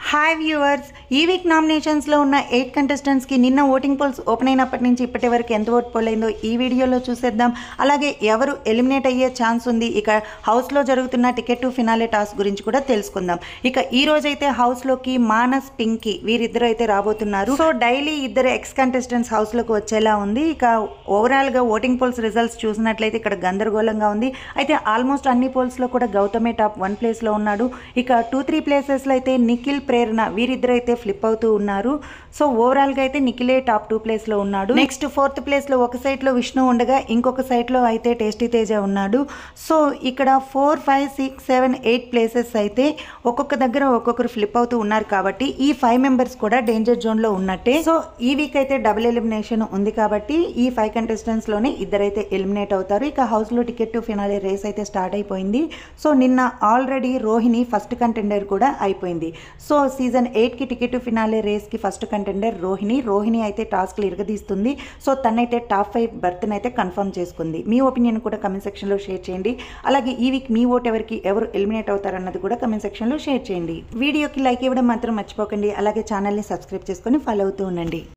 hi viewers ఈ week నామినేషన్స్లో ఉన్న ఎయిట్ కంటెస్టెంట్స్కి నిన్న ఓటింగ్ పోల్స్ ఓపెన్ అయినప్పటి నుంచి ఇప్పటి వరకు ఎంత ఓట్ పోల్ అయిందో ఈ వీడియోలో చూసేద్దాం అలాగే ఎవరు ఎలిమినేట్ అయ్యే ఛాన్స్ ఉంది ఇక హౌస్లో జరుగుతున్న టికెట్ టు ఫినాలే టాస్క్ గురించి కూడా తెలుసుకుందాం ఇక ఈ రోజైతే హౌస్లోకి మానస్ పింకీ వీరిద్దరు అయితే రాబోతున్నారు సో డైలీ ఇద్దరు ఎక్స్ కంటెస్టెంట్స్ హౌస్లోకి వచ్చేలా ఉంది ఇక ఓవరాల్గా ఓటింగ్ పోల్స్ రిజల్ట్స్ చూసినట్లయితే ఇక్కడ గందరగోళంగా ఉంది అయితే ఆల్మోస్ట్ అన్ని పోల్స్లో కూడా గౌతమే టాప్ వన్ ప్లేస్లో ఉన్నాడు ఇక టూ త్రీ ప్లేసెస్లో అయితే నిఖిల్ ప్రేరణ వీరిద్దరు అయితే ఫ్లిప్ అవుతూ ఉన్నారు సో ఓవరాల్గా అయితే నిఖిలే టాప్ టూ ప్లేస్లో ఉన్నాడు నెక్స్ట్ ఫోర్త్ ప్లేస్లో ఒక సైడ్లో విష్ణు ఉండగా ఇంకొక సైడ్లో అయితే టేస్టీ తేజ ఉన్నాడు సో ఇక్కడ four five six seven eight places అయితే ఒక్కొక్క దగ్గర ఒక్కొక్కరు ఫ్లిప్ అవుతూ ఉన్నారు కాబట్టి ఈ ఫైవ్ మెంబర్స్ కూడా డేంజర్ జోన్లో ఉన్నట్టే సో ఈ వీక్ అయితే డబుల్ ఎలిమినేషన్ ఉంది కాబట్టి ఈ ఫైవ్ కంటెస్టెంట్స్లోనే ఇద్దరైతే ఎలిమినేట్ అవుతారు ఇక హౌస్లో టికెట్ టు ఫినాలే రేస్ అయితే స్టార్ట్ అయిపోయింది సో నిన్న ఆల్రెడీ రోహిణి ఫస్ట్ కంటెండర్ కూడా అయిపోయింది సో సీజన్ ఎయిట్కి టికెట్ టు ఫినాలే రేస్కి ఫస్ట్ కంటెండర్ రోహిణి రోహిణి అయితే టాస్క్లు ఇరగదీస్తుంది సో తనైతే టాప్ ఫైవ్ బర్త్ని అయితే కన్ఫర్మ్ చేసుకుంది మీ ఒపీనియన్ కూడా కమెంట్ సెక్షన్లో షేర్ చేయండి అలాగే ఈ వీక్ మీ ఓట్ ఎవరికి ఎవరు ఎలిమినేట్ అవుతారన్నది కూడా కమెంట్ సెక్షన్లో షేర్ చేయండి వీడియోకి లైక్ ఇవ్వడం మాత్రం మర్చిపోకండి అలాగే ఛానల్ని సబ్స్క్రైబ్ చేసుకొని ఫాలో అవుతూ ఉండండి